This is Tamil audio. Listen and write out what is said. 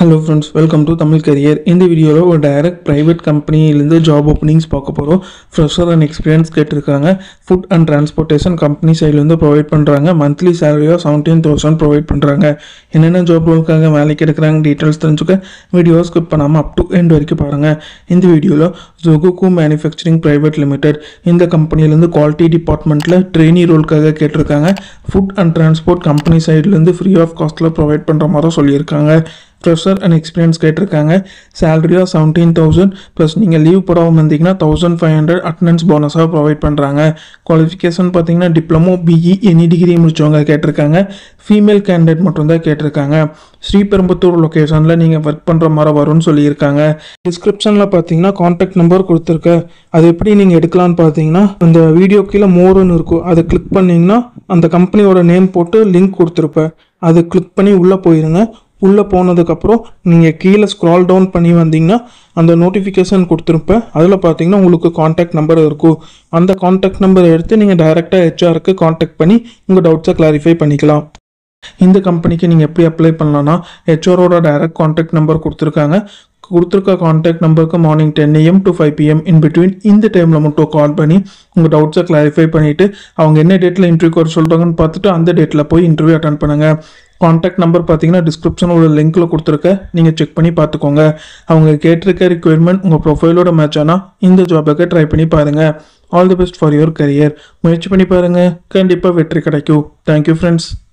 hello friends welcome to Tamil career இந்த வீடியோவில் ஒரு டைரக்ட் ப்ரைவேட் கம்பெனியிலேருந்து ஜாப் ஓப்பனிங்ஸ் பார்க்க போகிறோம் ஃப்ரெஷர் அண்ட் எக்ஸ்பீரியன்ஸ் கேட்டிருக்காங்க ஃபுட் அண்ட் டிரான்ஸ்போர்ட்டேஷன் கம்பெனி சைட்லேருந்து ப்ரொவைட் பண்ணுறாங்க மந்த்லி சேலரியாக செவன்டீன் தௌசண்ட் ப்ரொவைட் பண்ணுறாங்க என்னென்ன ஜாப் ரோலுக்காக வேலைக்கு எடுக்கிறாங்க டீட்டெயில்ஸ் தெரிஞ்சுக்க வீடியோ ஸ்கிப் பண்ணாமல் அப் டு எண்ட் வரைக்கும் பாருங்கள் இந்த வீடியோவில் ஜொகுக்கு மேனுஃபேக்சரிங் ப்ரைவேட் லிமிடெட் இந்த கம்பெனிலேருந்து குவாலிட்டி டிபார்ட்மெண்ட்டில் ட்ரெயினி ரோலுக்காக கேட்டிருக்காங்க ஃபுட் அண்ட் டிரான்ஸ்போர்ட் கம்பெனி சைட்லேருந்து ஃப்ரீ ஆஃப் காஸ்ட்டில் ப்ரொவைட் பண்ணுற மாதிரி சொல்லியிருக்காங்க ஃப்ரெஷர் அண்ட் எக்ஸ்பீரியன்ஸ் கேட்டிருக்காங்க சேலரியாக செவன்டீன் தௌசண்ட் ப்ளஸ் நீங்கள் லீவ் போடாமல் வந்தீங்கன்னா தௌசண்ட் ஃபைவ் ஹண்ட்ரட் அட்டண்டன்ஸ் போனஸாக ப்ரொவைட் பண்ணுறாங்க குவாலிஃபிகேஷன் பார்த்தீங்கன்னா டிப்ளமோ பிஇ எனி டிகிரி முடிச்சவங்க கேட்டிருக்காங்க ஃபீமேல் கேண்டிடேட் மட்டும்தான் கேட்டிருக்காங்க ஸ்ரீபெரும்புத்தூர் லொக்கேஷனில் நீங்கள் ஒர்க் பண்ணுற மாதிரி வரும்னு சொல்லியிருக்காங்க டிஸ்கிரிப்ஷனில் பார்த்தீங்கன்னா காண்டாக்ட் நம்பர் கொடுத்துருக்கேன் அது எப்படி நீங்கள் எடுக்கலாம்னு பார்த்தீங்கன்னா அந்த வீடியோ கீழே மோருன்னு இருக்கும் அதை கிளிக் பண்ணிங்கன்னா அந்த கம்பெனியோட நேம் போட்டு லிங்க் கொடுத்துருப்பேன் அதை கிளிக் பண்ணி உள்ளே போயிருங்க உள்ளே போனதுக்கப்புறம் நீங்கள் கீழே ஸ்க்ரால் டவுன் பண்ணி வந்தீங்கன்னா அந்த நோட்டிஃபிகேஷன் கொடுத்துருப்பேன் அதில் பார்த்தீங்கன்னா உங்களுக்கு காண்டாக்ட் நம்பர் இருக்கும் அந்த காண்டாக்ட் நம்பரை எடுத்து நீங்கள் டைரெக்டாக ஹெச்ஆருக்கு காண்டாக்ட் பண்ணி உங்கள் டவுட்ஸை கிளாரிஃபை பண்ணிக்கலாம் இந்த கம்பெனிக்கு நீங்கள் எப்படி அப்ளை பண்ணலாம்னா ஹெச்ஆரோட டைரக்ட் காண்டாக்ட் நம்பர் கொடுத்துருக்காங்க கொடுத்துருக்க காண்டாக்ட் நம்பருக்கு morning ten AM to five PM in between இந்த டைமில் மட்டும் கால் பண்ணி உங்கள் டவுட்ஸை கிளாரிஃபை பண்ணிவிட்டு அவங்க என்ன டேட்டில் இன்டர்வியூ வர சொல்கிறாங்கன்னு பார்த்துட்டு அந்த டேட்டில் போய் இன்டர்வியூ அட்டன் பண்ணுங்கள் காண்டாக்ட் நம்பர் பார்த்தீங்கன்னா டிஸ்கிரிப்ஷனோட லிங்க்கில் கொடுத்துருக்க நீங்கள் செக் பண்ணி பார்த்துக்கோங்க அவங்க கேட்டிருக்க ரிக்குவயர்மெண்ட் உங்கள் ப்ரொஃபைலோட மேட்ச் ஆனால் இந்த ஜாபுக்கு ட்ரை பண்ணி பாருங்கள் all the best for your career முயற்சி பண்ணி பாருங்கள் கண்டிப்பாக வெற்றி கிடைக்கும் தேங்க்யூ ஃப்ரெண்ட்ஸ்